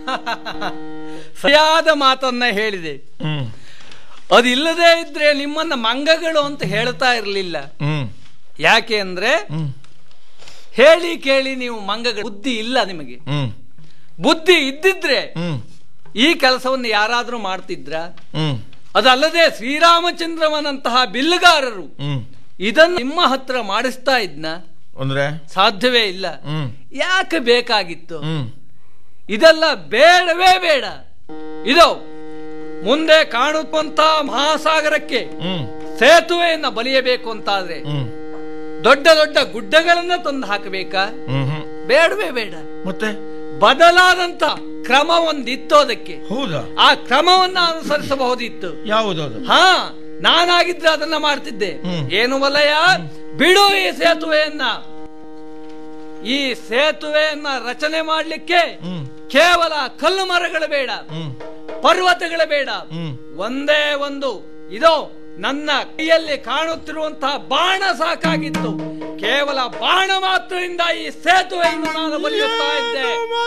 ಸರಿಯಾದ ಮಾತನ್ನ ಹೇಳಿದೆ ಹ್ಮ್ ಅದಿಲ್ಲದೆ ಇದ್ರೆ ನಿಮ್ಮನ್ನ ಮಂಗಗಳು ಅಂತ ಹೇಳ್ತಾ ಇರಲಿಲ್ಲ ಹ್ಮ್ ಯಾಕೆ ಅಂದ್ರೆ ಹ್ಮ್ ಹೇಳಿ ಕೇಳಿ ನೀವು ಮಂಗಗಳು ಬುದ್ಧಿ ಇಲ್ಲ ನಿಮಗೆ ಹ್ಮ್ ಬುದ್ಧಿ ಇದ್ದಿದ್ರೆ ಹ್ಮ್ ಈ ಕೆಲಸವನ್ನು ಯಾರಾದ್ರೂ ಮಾಡ್ತಿದ್ರ ಹ್ಮ್ ಅದಲ್ಲದೆ ಶ್ರೀರಾಮಚಂದ್ರವನಂತಹ ಬಿಲ್ಲುಗಾರರು ಹ್ಮ್ ಇದನ್ನು ನಿಮ್ಮ ಹತ್ರ ಮಾಡಿಸ್ತಾ ಇದ್ನ ಅಂದ್ರೆ ಸಾಧ್ಯವೇ ಇಲ್ಲ ಹ್ಮ್ ಯಾಕೆ ಬೇಕಾಗಿತ್ತು ಹ್ಮ್ ಇದೆಲ್ಲ ಬೇಡವೇ ಬೇಡ ಇದು ಮುಂದೆ ಕಾಣುವಂತ ಮಹಾಸಾಗರಕ್ಕೆ ಹ್ಮ್ ಸೇತುವೆಯನ್ನ ಬಲಿಯಬೇಕು ಅಂತಾದ್ರೆ ಹ್ಮ್ ದೊಡ್ಡ ದೊಡ್ಡ ಗುಡ್ಡಗಳನ್ನ ತಂದು ಹಾಕಬೇಕಾ ಹ್ಮ್ ಹ್ಮ್ ಬೇಡವೇ ಬೇಡ ಮತ್ತೆ ಬದಲಾದಂತ ಕ್ರಮ ಒಂದಿತ್ತು ಅದಕ್ಕೆ ಹೌದಾ ಆ ಕ್ರಮವನ್ನ ಅನುಸರಿಸಬಹುದಿತ್ತು ಯಾವುದದು ಹಾ ನಾನಾಗಿದ್ರೆ ಅದನ್ನ ಮಾಡ್ತಿದ್ದೆ ಹ್ಮ್. ಏನು ವಲಯ ಬಿಡು ಈ ಸೇತುವೆಯನ್ನ ಈ ಸೇತುವೆಯನ್ನ ರಚನೆ ಮಾಡ್ಲಿಕ್ಕೆ ಹ್ಮ್ ಕೇವಲ ಕಲ್ಲು ಮರಗಳು ಬೇಡ ಹ್ಮ್ ಪರ್ವತಗಳ ಬೇಡ ಹ್ಮ್ ಒಂದೇ ಒಂದು ಇದೋ ನನ್ನ ಕೈಯಲ್ಲಿ ಕಾಣುತ್ತಿರುವಂತಹ ಬಾಣ ಸಾಕಾಗಿತ್ತು ಕೇವಲ ಬಾಣ ಮಾತ್ರದಿಂದ ಈ ಸೇತುವೆಯನ್ನು ನಾನು ಬಲಿಯುತ್ತಾ ಇದ್ದೆ